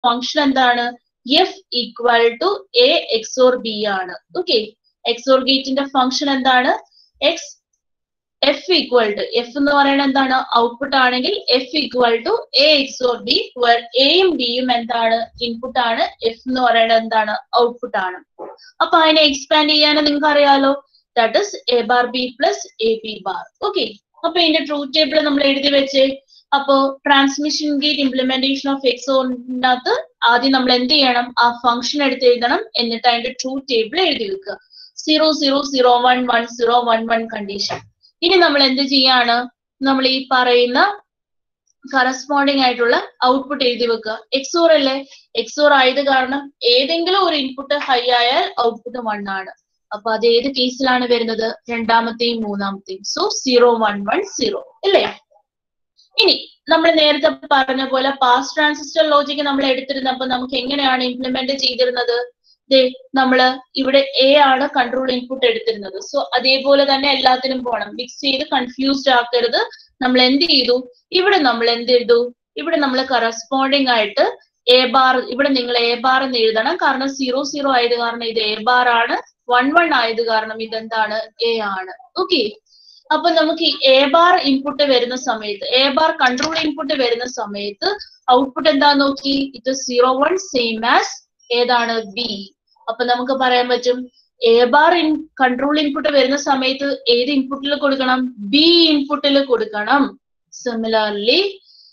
function എന്താണ് F equal to A XOR B ആണ് okay XOR ഗേറ്റിന്റെ ഫംഗ്ഷൻ എന്താണ് X F equal to F എന്ന് പറയുന്നത് എന്താണ് ഔട്ട്പുട്ട് ആണെങ്കിൽ F equal to A XOR B എയും ബിയും എന്താണ് ഇൻപുട്ട് ആണ് എഫ് എന്ന് പറയുന്നത് എന്താണ് ഔട്ട്പുട്ട് ആണ് അപ്പൊ അതിനെ എക്സ്പാൻഡ് ചെയ്യാൻ നിങ്ങൾക്ക് അറിയാലോ that is A bar B plus A B bar okay അപ്പൊ ഇതിന്റെ ട്രൂത്ത് ടേബിൾ നമ്മൾ എഴുതി വെച്ചേ അപ്പോ ട്രാൻസ്മിഷൻ ഗേറ്റ് ഇംപ്ലിമെന്റേഷൻ ഓഫ് എക്സോണിനകത്ത് ആദ്യം നമ്മൾ എന്ത് ചെയ്യണം ആ ഫംഗ്ഷൻ എടുത്ത് എഴുതണം എന്നിട്ട് അതിന്റെ ട്രൂത്ത് ടേബിൾ എഴുതി വെക്കുക zero zero zero one one zero one one condition ഇനി നമ്മൾ എന്ത് ചെയ്യാണ് നമ്മൾ ഈ പറയുന്ന കറസ്പോണ്ടിങ് ആയിട്ടുള്ള ഔട്ട്പുട്ട് എഴുതി വെക്കുക എക്സോർ അല്ലേ എക്സോർ ആയത് കാരണം ഏതെങ്കിലും ഒരു ഇൻപുട്ട് ഹൈ ആയാൽ ഔട്ട്പുട്ട് വൺ ആണ് അപ്പൊ അത് ഏത് കേസിലാണ് വരുന്നത് രണ്ടാമത്തെയും മൂന്നാമത്തെയും so zero one one zero അല്ലേ ഇനി നമ്മൾ നേരത്തെ പറഞ്ഞ പോലെ പാസ് ട്രാൻസിസ്റ്റർ ലോജിക്ക് നമ്മൾ എടുത്തിരുന്നപ്പോ നമുക്ക് എങ്ങനെയാണ് ഇംപ്ലിമെന്റ് ചെയ്തിരുന്നത് ദേ നമ്മള് ഇവിടെ എ ആണ് കൺട്രോൾ ഇൻപുട്ട് എടുത്തിരുന്നത് സോ അതേപോലെ തന്നെ എല്ലാത്തിനും പോകണം മിക്സ് ചെയ്ത് കൺഫ്യൂസ്ഡ് ആക്കരുത് നമ്മൾ എന്ത് ചെയ്തു ഇവിടെ നമ്മൾ എന്ത് ചെയ്തു ഇവിടെ നമ്മൾ കറസ്പോണ്ടിങ് ആയിട്ട് എ ബാർ ഇവിടെ നിങ്ങൾ എ ബാർ എന്ന് എഴുതണം കാരണം സീറോ സീറോ ആയത് കാരണം ഇത് എ ബാർ ആണ് വൺ വൺ ആയത് കാരണം ഇതെന്താണ് എ ആണ് ഓക്കെ അപ്പൊ നമുക്ക് ഈ എ ബാർ ഇൻപുട്ട് വരുന്ന സമയത്ത് എ ബാർ കൺട്രോൾ ഇൻപുട്ട് വരുന്ന സമയത്ത് ഔട്ട്പുട്ട് എന്താ നോക്കി ഇത് സീറോ വൺ സെയിം ആസ് ഏതാണ് ബി അപ്പൊ നമുക്ക് പറയാൻ പറ്റും A bar in control input വരുന്ന സമയത്ത് ഏത് ഇൻപുട്ടിൽ കൊടുക്കണം ബി ഇൻപുട്ടിൽ കൊടുക്കണം സിമിലർലി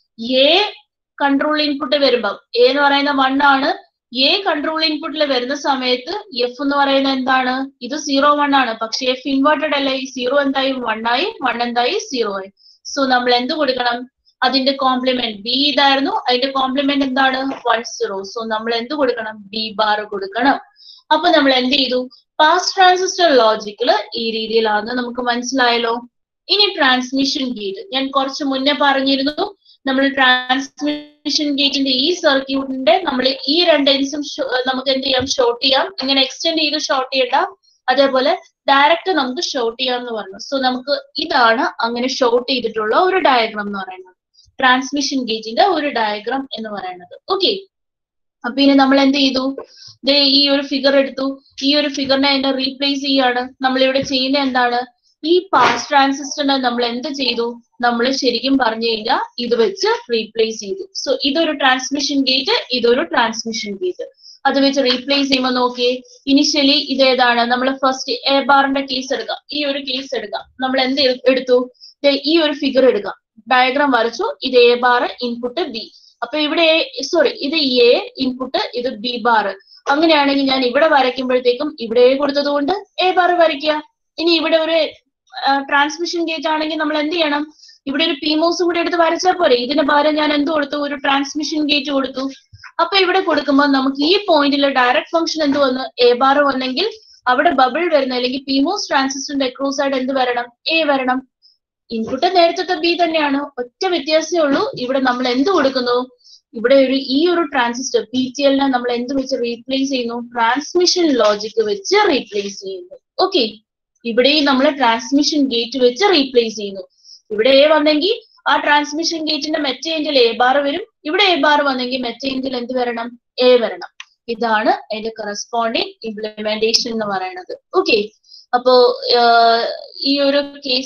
എ കൺട്രോൾ ഇൻപുട്ട് വരുമ്പം എ എന്ന് പറയുന്ന വൺ ആണ് എ കൺട്രോൾ ഇൻപുട്ടിൽ വരുന്ന സമയത്ത് എഫ് എന്ന് പറയുന്നത് എന്താണ് ഇത് സീറോ വൺ ആണ് പക്ഷെ എഫ് ഇൻവേർട്ടഡ് അല്ലേ ഈ സീറോ എന്തായി വൺ ആയി വൺ എന്തായി സീറോ ആയി സോ നമ്മൾ എന്ത് കൊടുക്കണം അതിന്റെ കോംപ്ലിമെന്റ് ബി ഇതായിരുന്നു അതിന്റെ കോംപ്ലിമെന്റ് എന്താണ് വൺ സീറോ സോ നമ്മൾ എന്ത് കൊടുക്കണം ബി ബാർ കൊടുക്കണം അപ്പൊ നമ്മൾ എന്ത് ചെയ്തു പാസ് ട്രാൻസിസ്റ്റർ ലോജിക്കില് ഈ രീതിയിലാണെന്ന് നമുക്ക് മനസ്സിലായല്ലോ ഇനി ട്രാൻസ്മിഷൻ ഗേറ്റ് ഞാൻ കുറച്ച് മുന്നേ പറഞ്ഞിരുന്നു നമ്മൾ ട്രാൻസ്മിഷൻ ഗേറ്റിന്റെ ഈ സർക്യൂട്ടിന്റെ നമ്മൾ ഈ രണ്ട് എൻസും നമുക്ക് എന്ത് ചെയ്യാം ഷോർട്ട് ചെയ്യാം ഇങ്ങനെ എക്സ്റ്റെൻഡ് ചെയ്ത് ഷോർട്ട് ചെയ്യണ്ട അതേപോലെ ഡയറക്റ്റ് നമുക്ക് ഷോർട്ട് ചെയ്യാം എന്ന് പറഞ്ഞു സോ നമുക്ക് ഇതാണ് അങ്ങനെ ഷോർട്ട് ചെയ്തിട്ടുള്ള ഒരു ഡയഗ്രാം എന്ന് പറയുന്നത് ട്രാൻസ്മിഷൻ ഗേറ്റിന്റെ ഒരു ഡയഗ്രാം എന്ന് പറയുന്നത് ഓക്കെ അപ്പൊ ഇനി നമ്മൾ എന്ത് ചെയ്തു ദേ ഈ ഒരു ഫിഗർ എടുത്തു ഈ ഒരു ഫിഗറിനെ അതിനെ റീപ്ലേസ് ചെയ്യാണ് നമ്മൾ ഇവിടെ ചെയ്യുന്ന എന്താണ് ഈ പാസ് ട്രാൻസിസ്റ്ററിനെ നമ്മൾ എന്ത് ചെയ്തു നമ്മൾ ശരിക്കും പറഞ്ഞു കഴിഞ്ഞാൽ ഇത് വെച്ച് റീപ്ലേസ് ചെയ്തു സോ ഇതൊരു ട്രാൻസ്മിഷൻ ഗേറ്റ് ഇതൊരു ട്രാൻസ്മിഷൻ ഗേറ്റ് അത് വെച്ച് റീപ്ലേസ് ചെയ്യുമ്പോൾ നോക്കിയേ ഇനിഷ്യലി ഇത് ഏതാണ് നമ്മൾ ഫസ്റ്റ് എ ബാറിന്റെ കേസ് എടുക്കാം ഈ ഒരു കേസ് എടുക്കാം നമ്മൾ എന്ത് എടുത്തു ഈ ഒരു ഫിഗർ എടുക്കാം ഡയഗ്രാം വരച്ചു ഇത് എ ബാർ ഇൻപുട്ട് ബി അപ്പൊ ഇവിടെ സോറി ഇത് എ ഇൻപുട്ട് ഇത് ബി ബാർ അങ്ങനെയാണെങ്കിൽ ഞാൻ ഇവിടെ വരയ്ക്കുമ്പോഴത്തേക്കും ഇവിടെ കൊടുത്തത് കൊണ്ട് എ ബാർ വരയ്ക്കുക ഇനി ഇവിടെ ഒരു ട്രാൻസ്മിഷൻ ഗേറ്റ് ആണെങ്കിൽ നമ്മൾ എന്ത് ചെയ്യണം ഇവിടെ ഒരു പിമോസും കൂടി എടുത്ത് വരച്ചാൽ പോരെ ഇതിന് പകരം ഞാൻ എന്ത് കൊടുത്തു ഒരു ട്രാൻസ്മിഷൻ ഗേറ്റ് കൊടുത്തു അപ്പൊ ഇവിടെ കൊടുക്കുമ്പോൾ നമുക്ക് ഈ പോയിന്റിൽ ഡയറക്റ്റ് ഫംഗ്ഷൻ എന്ത് വന്നു എ ബാർ വന്നെങ്കിൽ അവിടെ ബബിൾ വരുന്ന അല്ലെങ്കിൽ പിമോസ് ട്രാൻസിസ്റ്ററിന്റെ അക്രോസ് ആയിട്ട് എന്ത് വരണം എ വരണം ഇൻപുട്ട് നേരത്തെ ബി തന്നെയാണ് ഒറ്റ വ്യത്യാസമേ ഉള്ളൂ ഇവിടെ നമ്മൾ എന്ത് കൊടുക്കുന്നു ഇവിടെ ഒരു ഈ ഒരു ട്രാൻസിസ്റ്റർ പി ടി എല്ലിനെ നമ്മൾ എന്ത് വെച്ച് റീപ്ലേസ് ചെയ്യുന്നു ട്രാൻസ്മിഷൻ ലോജിക് വെച്ച് റീപ്ലേസ് ചെയ്യുന്നു ഓക്കെ ഇവിടെയും നമ്മൾ ട്രാൻസ്മിഷൻ ഗേറ്റ് വെച്ച് റീപ്ലേസ് ചെയ്യുന്നു ഇവിടെ എ വന്നെങ്കിൽ ആ ട്രാൻസ്മിഷൻ ഗേറ്റിന്റെ മെറ്റേഞ്ചിൽ എ ബാർ വരും ഇവിടെ എ ബാർ വന്നെങ്കിൽ മെറ്റേഞ്ചിൽ എന്ത് വരണം എ വരണം ഇതാണ് അതിന്റെ കറസ്പോണ്ടിങ് ഇംപ്ലിമെന്റേഷൻ എന്ന് പറയുന്നത് ഓക്കെ അപ്പോ ഈ ഒരു കേസ്